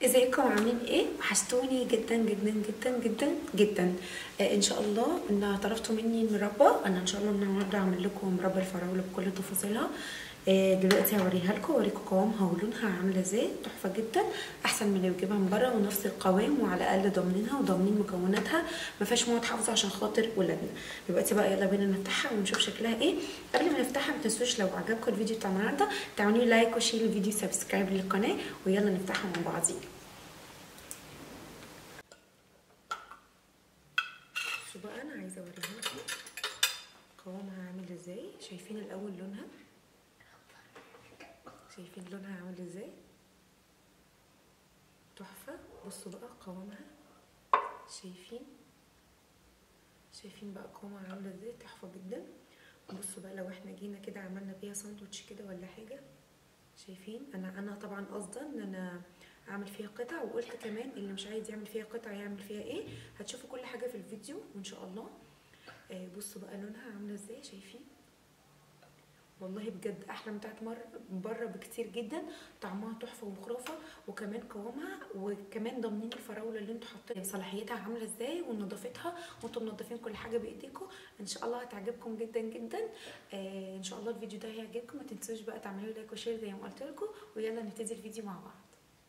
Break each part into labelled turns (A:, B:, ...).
A: ازيكم عاملين ايه وحشتوني جدا جدا جدا جدا جدا آه ان شاء الله ان طلبتوا مني المربى انا ان شاء الله النهارده هعمل لكم مربى الفراوله بكل تفاصيلها آه دلوقتي هوريها لكم واوريكم قوامها ولونها عامله ازاي تحفه جدا احسن من اللي بجيبها من بره ونفس القوام وعلى الاقل ضامنينها وضامنين مكوناتها ما فيهاش مواد حافظه عشان خاطر ولادنا دلوقتي بقى يلا بينا نفتحها ونشوف شكلها ايه قبل ما نفتحها ما تنسوش لو عجبكم الفيديو بتاع النهارده تعملوا لي لايك وشير الفيديو سبسكرايب للقناه ويلا نفتحها مع بعضينا بصوا بقى انا عايزه اوريها لكم قوامها عامل ازاي شايفين الاول لونها شايفين لونها عامل ازاي تحفه بصوا بقى قوامها شايفين شايفين بقى قوامها عامله ازاي تحفه جدا بصوا بقى لو احنا جينا كده عملنا بيها ساندوتش كده ولا حاجه شايفين انا انا طبعا قصدا ان انا اعمل فيها قطع وقلت كمان اللي مش عايز يعمل فيها قطع يعمل فيها ايه هتشوفوا كل حاجه في الفيديو وان شاء الله آه بصوا بقى لونها عامله ازاي شايفين والله بجد احلى من بتاعت مر بره بكتير جدا طعمها تحفه وخرافه وكمان قوامها وكمان ضامنين الفراوله اللي انتوا حاطين صلاحيتها عامله ازاي ونظافتها وانتوا منضفين كل حاجه بايديكم ان شاء الله هتعجبكم جدا جدا آه ان شاء الله الفيديو ده هيعجبكم ما تنسوش بقى تعملوا لايك وشير زي ما قلت لكم ويلا نبتدي الفيديو مع بعض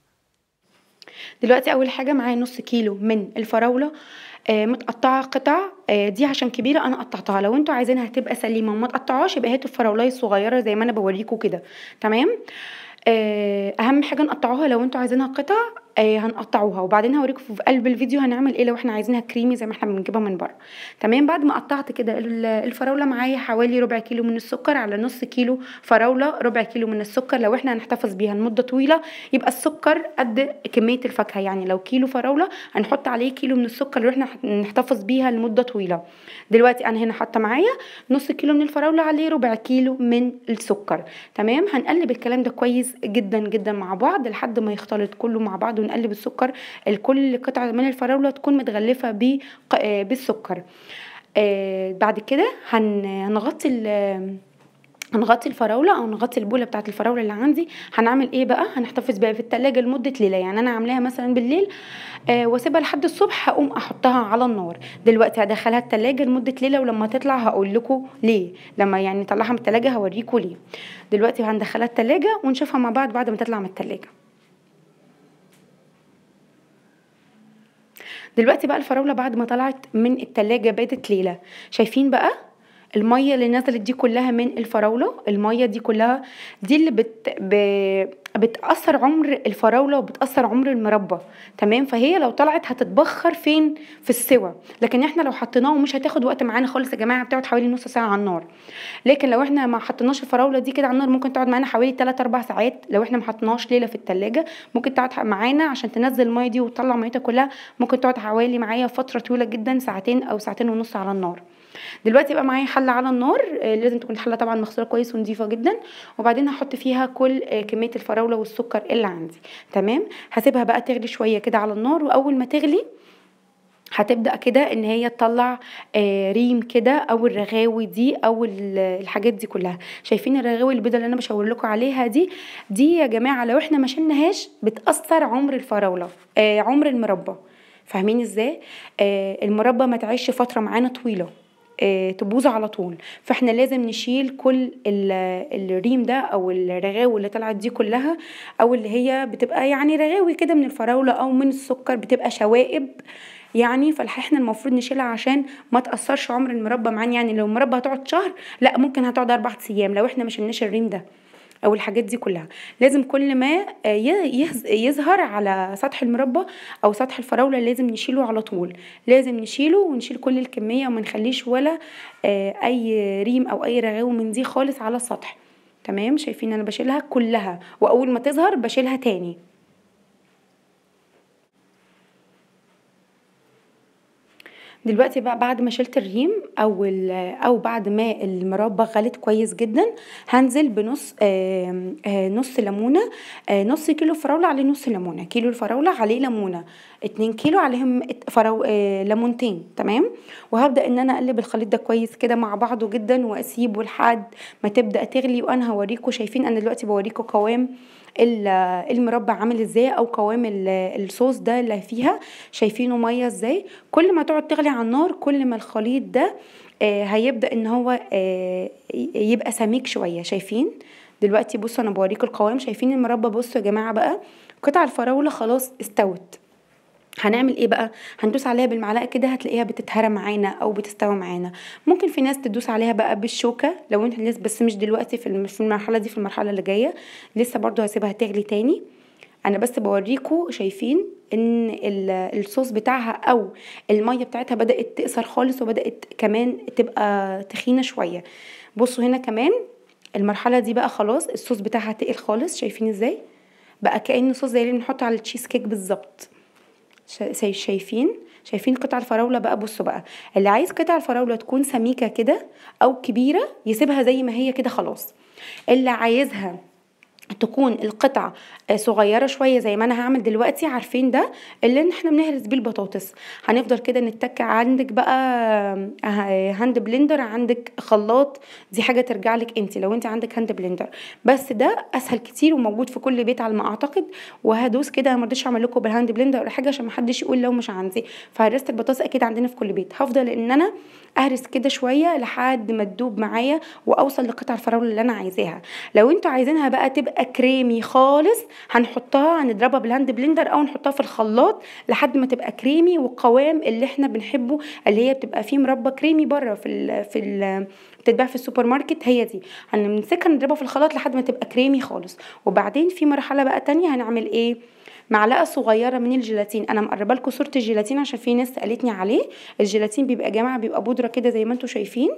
B: دلوقتي اول حاجه معايا نص كيلو من الفراوله آه متقطعه قطع آه دي عشان كبيره انا قطعتها لو انتوا عايزينها تبقى سليمه وما تقطعوهاش يبقى هاتوا الفراولايه الصغيره زي ما انا بوريكم كده تمام آه اهم حاجه نقطعوها لو انتوا عايزينها قطع آه هنقطعوها وبعدين هوريكم في قلب الفيديو هنعمل ايه لو احنا عايزينها كريمي زي ما احنا بنجيبها من بره تمام بعد ما قطعت كده الفراوله معايا حوالي ربع كيلو من السكر على نص كيلو فراوله ربع كيلو من السكر لو احنا هنحتفظ بيها لمده طويله يبقى السكر قد كميه الفاكهه يعني لو كيلو فراوله هنحط عليه كيلو من السكر اللي احنا نحتفظ بيها لمده طويله دلوقتي انا هنا حاطه معايا نص كيلو من الفراوله عليه ربع كيلو من السكر تمام هنقلب الكلام ده كويس جدا جدا مع بعض لحد ما يختلط كله مع بعض ونقلب السكر الكل قطعه من الفراوله تكون متغلفه بالسكر آه بعد كده هنغطي هنغطي الفراوله او نغطي البوله بتاعه الفراوله اللي عندي هنعمل ايه بقى هنحتفظ بيها في التلاجة لمده ليله يعني انا عاملاها مثلا بالليل آه واسيبها لحد الصبح هقوم احطها على النار دلوقتي هدخلها التلاجة لمده ليله ولما تطلع هقول لكم ليه لما يعني نطلعها من التلاجة هوريكم ليه دلوقتي هندخلها التلاجة ونشوفها مع بعض بعد ما تطلع من التلاجة دلوقتي بقى الفراوله بعد ما طلعت من التلاجة باتت ليله شايفين بقى الميه اللي نزلت دي كلها من الفراوله الميه دي كلها دي اللي بت ب... بتاثر عمر الفراوله وبتاثر عمر المربى تمام فهي لو طلعت هتتبخر فين في السوى لكن احنا لو حطيناه ومش هتاخد وقت معانا خالص يا جماعه بتقعد حوالي نص ساعه على النار لكن لو احنا ما حطيناش الفراوله دي كده على النار ممكن تقعد معانا حوالي 3 4 ساعات لو احنا ما حطيناش ليله في التلاجة ممكن تقعد معانا عشان تنزل الميه دي وتطلع ميتها كلها ممكن تقعد حوالي معايا فتره طويله جدا ساعتين او ساعتين ونص على النار دلوقتي بقى معايا حله على النار لازم تكون الحله طبعا مغسوله كويس ونظيفه جدا وبعدين هحط فيها كل كميه الفراوله والسكر اللي عندي تمام هسيبها بقى تغلي شويه كده على النار واول ما تغلي هتبدا كده ان هي تطلع آه ريم كده او الرغاوي دي او الحاجات دي كلها شايفين الرغاوي البيضه اللي انا بشاور لكم عليها دي دي يا جماعه لو احنا ما شلناهاش بتاثر عمر الفراوله آه عمر المربى فاهمين ازاي آه المربى ما تعيش فتره معانا طويله تبوظ على طول فاحنا لازم نشيل كل الريم ده او الرغاوي اللي طلعت دي كلها او اللي هي بتبقى يعني رغاوي كده من الفراوله او من السكر بتبقى شوائب يعني فاحنا المفروض نشيلها عشان ما تاثرش عمر المربى معانا يعني لو المربى هتقعد شهر لا ممكن هتقعد اربع ايام لو احنا ما شلناش الريم ده او الحاجات دي كلها لازم كل ما يظهر على سطح المربى او سطح الفراوله لازم نشيله على طول لازم نشيله ونشيل كل الكميه وما نخليش ولا اي ريم او اي رغاوي من دي خالص على السطح تمام شايفين انا بشيلها كلها واول ما تظهر بشيلها تاني دلوقتي بقى بعد ما شلت الريم او او بعد ما المربى غلت كويس جدا هنزل بنص آآ آآ نص ليمونه نص كيلو فراوله عليه نص ليمونه كيلو الفراوله عليه ليمونه اتنين كيلو عليهم فراو ليمونتين تمام وهبدا ان انا اقلب الخليط ده كويس كده مع بعضه جدا واسيبه لحد ما تبدا تغلي وانا هوريكم شايفين انا دلوقتي بوريكم قوام ال- المربى عامل ازاي او قوام ال- الصوص ده اللي فيها شايفينه ميه ازاي كل ما تقعد تغلي على النار كل ما الخليط ده آه، هيبدا ان هو آه، ي- يبقى سميك شويه شايفين دلوقتي بصوا انا بوريكم القوام شايفين المربى بصوا يا جماعه بقى قطع الفراوله خلاص استوت هنعمل ايه بقى هندوس عليها بالمعلقه كده هتلاقيها بتتهرى معانا او بتستوي معانا ممكن في ناس تدوس عليها بقى بالشوكه لو انت لسه بس مش دلوقتي في الم- في المرحله دي في المرحله اللي جايه لسه برضو هسيبها تغلي تاني انا بس بوريكم شايفين ان ال- الصوص بتاعها او الميه بتاعتها بدات تقصر خالص وبدات كمان تبقى تخينه شويه بصوا هنا كمان المرحله دي بقى خلاص الصوص بتاعها تقل خالص شايفين ازاي بقى كانه صوص زي اللي بنحطه على التشيز كيك بالظبط شا- شاي- شايفين شايفين قطع الفراولة بقى بصوا بقى اللي عايز قطع الفراولة تكون سميكة كده أو كبيرة يسيبها زي ما هي كده خلاص اللي عايزها تكون القطع آه، صغيرة شوية زي ما أنا هعمل دلوقتي عارفين ده اللي احنا بنهرس بيه البطاطس هنفضل كده نتك عندك بقى آه، هاند بلندر عندك خلاط دي حاجة ترجع لك انت لو انت عندك هاند بلندر بس ده اسهل كتير وموجود في كل بيت على ما اعتقد وهدوس كده ما رضيتش اعمل لكم بالهاند بلندر ولا حاجه عشان ما حدش يقول لو مش عندي فهرسه البطاطس اكيد عندنا في كل بيت هفضل ان انا اهرس كده شويه لحد ما تدوب معايا واوصل لقطع الفراوله اللي انا عايزاها لو انتوا عايزينها بقى تبقى كريمي خالص هنحطها هنضربها بالهاند بلندر او نحطها في الخلاط لحد ما تبقى كريمي والقوام اللي احنا بنحبه اللي هي بتبقى فيه مربى كريمي بره في ال في ال بتتباع في السوبر ماركت هي دي هنمسكها نضربها في الخلاط لحد ما تبقى كريمي خالص وبعدين في مرحله بقى تانية هنعمل ايه معلقه صغيره من الجيلاتين انا مقربه لكم صوره الجيلاتين عشان في ناس سالتني عليه الجيلاتين بيبقى يا جماعه بيبقى بودره كده زي ما انتم شايفين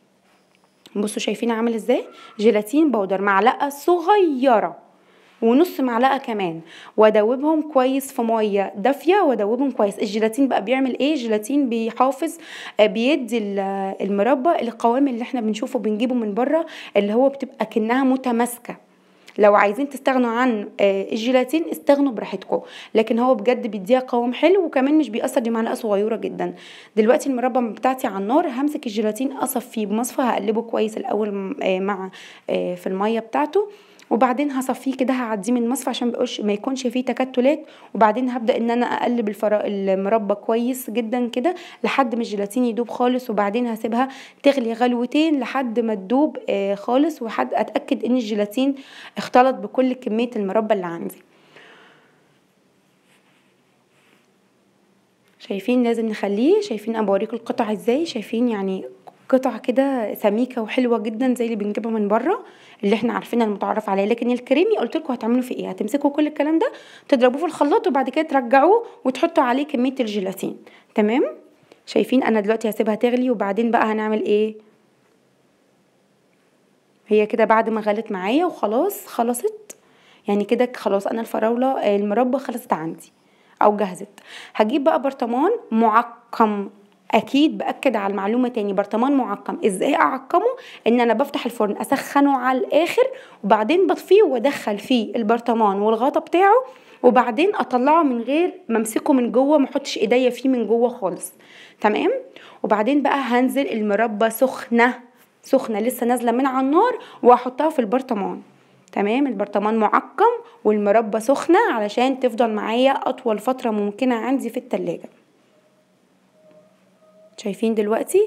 B: بصوا شايفين عامل ازاي جيلاتين بودر معلقه صغيره ونص معلقه كمان وادوبهم كويس في ميه دافيه وادوبهم كويس الجيلاتين بقى بيعمل ايه الجيلاتين بيحافظ آه، بيدي ال- المربى القوام اللي احنا بنشوفه بنجيبه من بره اللي هو بتبقى كانها متماسكه لو عايزين تستغنوا عن آه، الجيلاتين استغنوا براحتكم لكن هو بجد بيديها قوام حلو وكمان مش بيأثر دي معلقه صغيره جدا دلوقتي المربى بتاعتي على النار همسك الجيلاتين اصفيه بمصفى هقلبه كويس الاول م- آه، مع آه، في الميه بتاعته وبعدين هصفيه كده هعديه من المصفى عشان مبقوش ما يكونش فيه تكتلات وبعدين هبدا ان انا اقلب الفرا المربى كويس جدا كده لحد ما الجيلاتين يدوب خالص وبعدين هسيبها تغلي غلوتين لحد ما تدوب آه، خالص وحد اتاكد ان الجيلاتين اختلط بكل كميه المربى اللي عندي شايفين لازم نخليه شايفين انا بوريكم القطع ازاي شايفين يعني قطع كده سميكه وحلوه جدا زي اللي بنجيبها من بره اللي احنا عارفينها المتعارف عليها لكن الكريمي قلت لكم هتعملوا فيه ايه هتمسكوا كل الكلام ده تضربوه في الخلاط وبعد كده ترجعوه وتحطوا عليه كميه الجيلاتين تمام شايفين انا دلوقتي هسيبها تغلي وبعدين بقى هنعمل ايه هي كده بعد ما غلت معايا وخلاص خلصت يعني كده خلاص انا الفراوله آه، المربى خلصت عندي او جهزت هجيب بقى برطمان معقم اكيد باكد على المعلومه تاني برطمان معقم ازاي اعقمه ان انا بفتح الفرن اسخنه على الاخر وبعدين بطفيه وادخل فيه البرطمان والغطا بتاعه وبعدين اطلعه من غير ما امسكه من جوه ما احطش ايديا فيه من جوه خالص تمام وبعدين بقى هنزل المربى سخنه سخنه لسه نازله من على النار واحطها في البرطمان تمام البرطمان معقم والمربى سخنه علشان تفضل معايا اطول فتره ممكنه عندي في التلاجة شايفين دلوقتي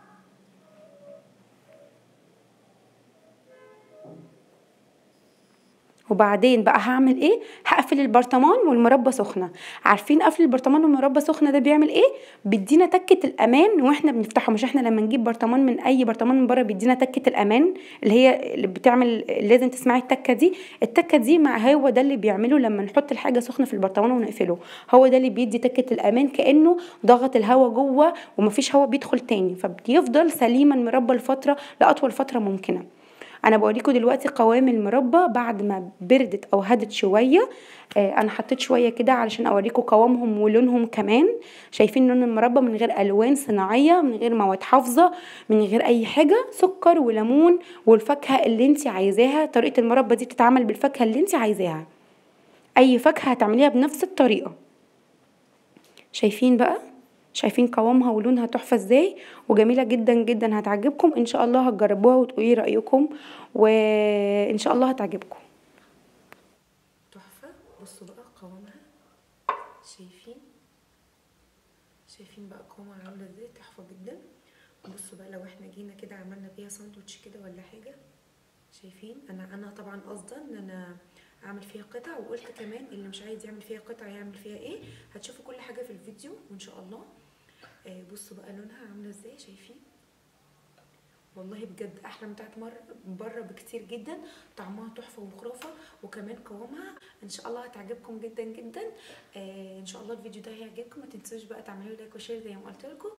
B: وبعدين بقى هعمل ايه هقفل البرطمان والمربى سخنه عارفين قفل البرطمان والمربى سخنه ده بيعمل ايه بيدينا تكه الامان واحنا بنفتحه مش احنا لما نجيب برطمان من اي برطمان من بره بيدينا تكه الامان اللي هي اللي بتعمل لازم تسمعي التكه دي التكه دي مع هو ده اللي بيعمله لما نحط الحاجه سخنه في البرطمان ونقفله هو ده اللي بيدي تكه الامان كانه ضغط الهواء جوه ومفيش هواء بيدخل تاني فبيفضل سليما مربى لفتره لاطول فتره ممكنه انا بوريكم دلوقتي قوام المربى بعد ما بردت او هدت شويه آه انا حطيت شويه كده علشان اوريكم قوامهم ولونهم كمان شايفين لون المربى من غير الوان صناعيه من غير مواد حافظه من غير اي حاجه سكر وليمون والفاكهه اللي انت عايزاها طريقه المربى دي بتتعمل بالفاكهه اللي انت عايزاها اي فاكهه هتعمليها بنفس الطريقه شايفين بقى شايفين قوامها ولونها تحفه ازاي وجميله جدا جدا هتعجبكم ان شاء الله هتجربوها وتقولي رايكم وان شاء الله هتعجبكم
A: شايفين شايفين بقى قوامها عامله ازاي تحفه جدا بصوا بقى لو احنا جينا كده عملنا فيها ساندوتش كده ولا حاجه شايفين انا انا طبعا قصدا ان انا اعمل فيها قطع وقلت كمان اللي مش عايز يعمل فيها قطع يعمل فيها ايه هتشوفوا كل حاجه في الفيديو وان شاء الله آه بصوا بقى لونها عامله ازاي شايفين والله بجد احلى من بتاعت مر بره بكتير جدا طعمها تحفه وخرافه وكمان قوامها ان شاء الله هتعجبكم جدا جدا آه ان شاء الله الفيديو ده هيعجبكم ما تنسوش بقى تعملوا لايك وشير زي ما قلت لكم